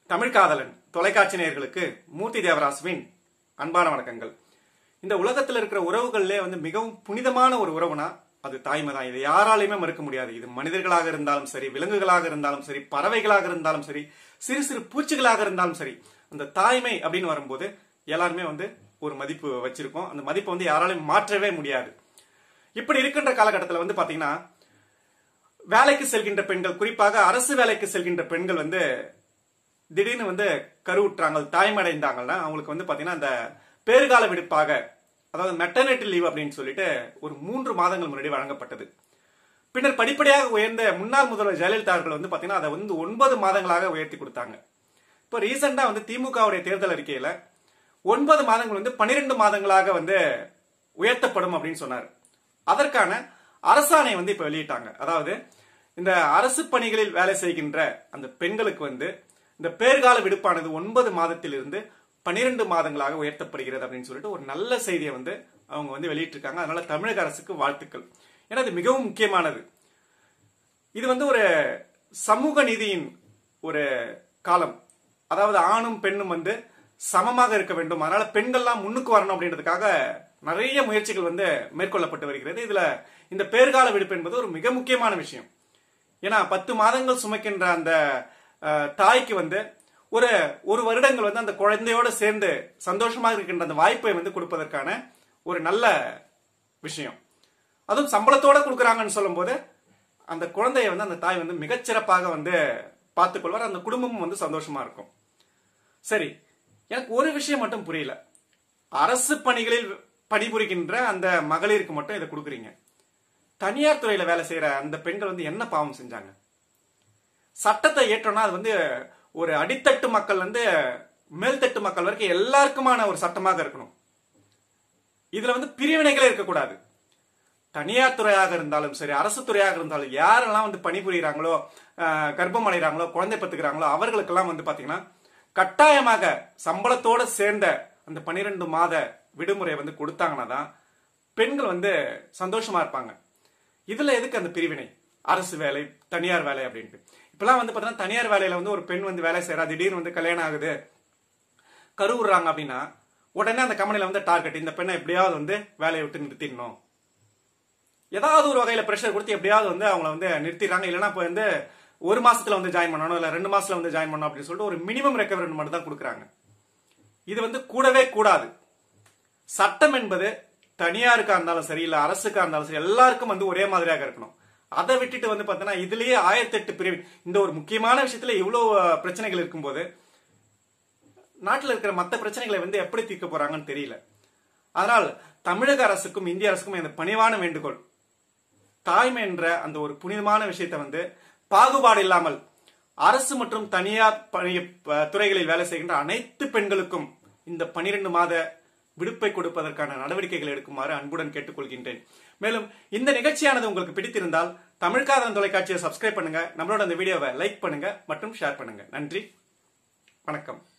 தமிழ் காதலன் தொலைக்காட்சி நேயர்களுக்கு மூர்த்தி தேவராசுவின் அன்பான வணக்கங்கள் இந்த உலகத்தில் இருக்கிற உறவுகளிலே வந்து மிகவும் புனிதமான ஒரு உறவுனா அது தாய்மை தான் இதை யாராலையுமே மறுக்க முடியாது இது மனிதர்களாக இருந்தாலும் சரி விலங்குகளாக இருந்தாலும் சரி பறவைகளாக இருந்தாலும் சரி சிறு சிறு பூச்சிகளாக இருந்தாலும் சரி அந்த தாய்மை அப்படின்னு வரும்போது எல்லாருமே வந்து ஒரு மதிப்பு வச்சிருக்கோம் அந்த மதிப்பை வந்து யாராலையும் மாற்றவே முடியாது இப்படி இருக்கின்ற காலகட்டத்தில் வந்து பாத்தீங்கன்னா வேலைக்கு செல்கின்ற பெண்கள் குறிப்பாக அரசு வேலைக்கு செல்கின்ற பெண்கள் வந்து திடீர்னு வந்து கருவுற்றாங்க தாய்மடைந்தாங்கன்னா அவங்களுக்கு வந்து பாத்தீங்கன்னா அந்த பேறுகால விடுப்பாக அதாவது மெட்டர்னிட்டி லீவ் அப்படின்னு சொல்லிட்டு ஒரு மூன்று மாதங்கள் முன்னாடி வழங்கப்பட்டது பின்னர் படிப்படியாக உயர்ந்த முன்னாள் முதல்வர் ஜெயலலிதா அவர்கள் வந்து பாத்தீங்கன்னா அதை வந்து ஒன்பது மாதங்களாக உயர்த்தி கொடுத்தாங்க இப்போ ரீசெண்டா வந்து திமுகவுடைய தேர்தல் அறிக்கையில ஒன்பது மாதங்கள் வந்து பன்னிரெண்டு மாதங்களாக வந்து உயர்த்தப்படும் அப்படின்னு சொன்னார் அதற்கான அரசாணை வந்து இப்ப வெளியிட்டாங்க அதாவது இந்த அரசு பணிகளில் வேலை செய்கின்ற அந்த பெண்களுக்கு வந்து இந்த பேர்கால விடுப்பானது ஒன்பது மாதத்திலிருந்து பன்னிரெண்டு மாதங்களாக உயர்த்தப்படுகிறது அப்படின்னு சொல்லிட்டு ஒரு நல்ல செய்தியை வந்து அவங்க வந்து வெளியிட்டிருக்காங்க அதனால தமிழக அரசுக்கு வாழ்த்துக்கள் ஏன்னா இது மிகவும் முக்கியமானது இது வந்து ஒரு சமூக நீதியின் ஒரு காலம் அதாவது ஆணும் பெண்ணும் வந்து சமமாக இருக்க வேண்டும் அதனால பெண்கள்லாம் முன்னுக்கு வரணும் அப்படின்றதுக்காக நிறைய முயற்சிகள் வந்து மேற்கொள்ளப்பட்டு வருகிறது இதுல இந்த பேர்கால விடுப்பு என்பது ஒரு மிக முக்கியமான விஷயம் ஏன்னா பத்து மாதங்கள் சுமக்கின்ற அந்த அஹ், தாய்க்கு வந்து ஒரு ஒரு வருடங்கள் வந்து அந்த குழந்தையோட சேர்ந்து சந்தோஷமாக இருக்கின்ற அந்த வாய்ப்பை வந்து கொடுப்பதற்கான ஒரு நல்ல விஷயம் அதுவும் சம்பளத்தோட கொடுக்குறாங்கன்னு சொல்லும்போது அந்த குழந்தைய வந்து அந்த தாய் வந்து மிகச்சிறப்பாக வந்து பார்த்துக்கொள்வார் அந்த குடும்பமும் வந்து சந்தோஷமா இருக்கும் சரி எனக்கு ஒரு விஷயம் மட்டும் புரியல அரசு பணிகளில் பணிபுரிகின்ற அந்த மகளிருக்கு மட்டும் இதை கொடுக்குறீங்க தனியார் துறையில வேலை செய்யற அந்த பெண்கள் வந்து என்ன பாவம் செஞ்சாங்க சட்டத்தை ஏற்றோம்னா அது வந்து ஒரு அடித்தட்டு மக்கள் வந்து மேல்தட்டு மக்கள் வரைக்கும் எல்லாருக்குமான ஒரு சட்டமாக இருக்கணும் இதுல வந்து பிரிவினைகளே இருக்கக்கூடாது தனியார் துறையாக இருந்தாலும் சரி அரசு துறையாக இருந்தாலும் யாரெல்லாம் வந்து பணிபுரிகிறாங்களோ ஆஹ், கர்ப்பம் அடைகிறாங்களோ குழந்தை பெற்றுக்கிறாங்களோ அவர்களுக்கெல்லாம் வந்து பாத்தீங்கன்னா கட்டாயமாக சம்பளத்தோட சேர்ந்த அந்த பனிரெண்டு மாத விடுமுறை வந்து கொடுத்தாங்கன்னா தான் பெண்கள் வந்து சந்தோஷமா இருப்பாங்க இதுல எதுக்கு அந்த பிரிவினை அரசு வேலை தனியார் வேலை அப்படின்ட்டு இப்பெல்லாம் வந்து பாத்தீங்கன்னா தனியார் வேலையில வந்து ஒரு பெண் வந்து வேலை செய்யறா திடீர்னு வந்து கல்யாணம் ஆகுது கருவுறாங்க அப்படின்னா உடனே அந்த கம்பெனில வந்து டார்கெட் இந்த பெண்ணை எப்படியாவது வந்து வேலையை விட்டு நிறுத்திடணும் ஏதாவது ஒரு வகையில ப்ரெஷர் கொடுத்து எப்படியாவது வந்து அவங்கள வந்து நிறுத்திடுறாங்க இல்லைன்னா இப்போ வந்து ஒரு மாசத்துல வந்து ஜாயின் பண்ணணும் இல்ல ரெண்டு மாசத்துல வந்து ஜாயின் பண்ணணும் அப்படின்னு சொல்லிட்டு ஒரு மினிமம் ரெக்கவரன்ட் மட்டும் தான் கொடுக்குறாங்க இது வந்து கூடவே கூடாது சட்டம் என்பது தனியாருக்கா இருந்தாலும் சரி இல்ல அரசுக்கா இருந்தாலும் சரி எல்லாருக்கும் வந்து ஒரே மாதிரியாக இருக்கணும் அதை விட்டுட்டு வந்து பார்த்தீங்கன்னா இதுலயே ஆயிரத்தி எட்டு பிரிவு இந்த ஒரு முக்கியமான விஷயத்துல இவ்வளவு அஹ், பிரச்சனைகள் இருக்கும்போது நாட்டில் இருக்கிற மற்ற பிரச்சனைகளை வந்து எப்படி தீர்க்க போறாங்கன்னு தெரியல அதனால் தமிழக அரசுக்கும் இந்திய அரசுக்கும் இந்த பணிவான வேண்டுகோள் தாய்மை என்ற அந்த ஒரு புனிதமான விஷயத்தை வந்து பாகுபாடு இல்லாமல் அரசு மற்றும் தனியார் பணி ப- துறைகளில் வேலை செய்கின்ற அனைத்து பெண்களுக்கும் இந்த பனிரெண்டு மாத விடுப்பை கொடுப்பதற்கான நடவடிக்கைகள் எடுக்குமாறு அன்புடன் கேட்டுக்கொள்கின்றேன் மேலும் இந்த நிகழ்ச்சியானது உங்களுக்கு பிடித்திருந்தால் தமிழ்காதன் தொலைக்காட்சியை சப்ஸ்கிரைப் பண்ணுங்க நம்மளோட அந்த வீடியோவை லைக் பண்ணுங்க மற்றும் ஷேர் பண்ணுங்க நன்றி வணக்கம்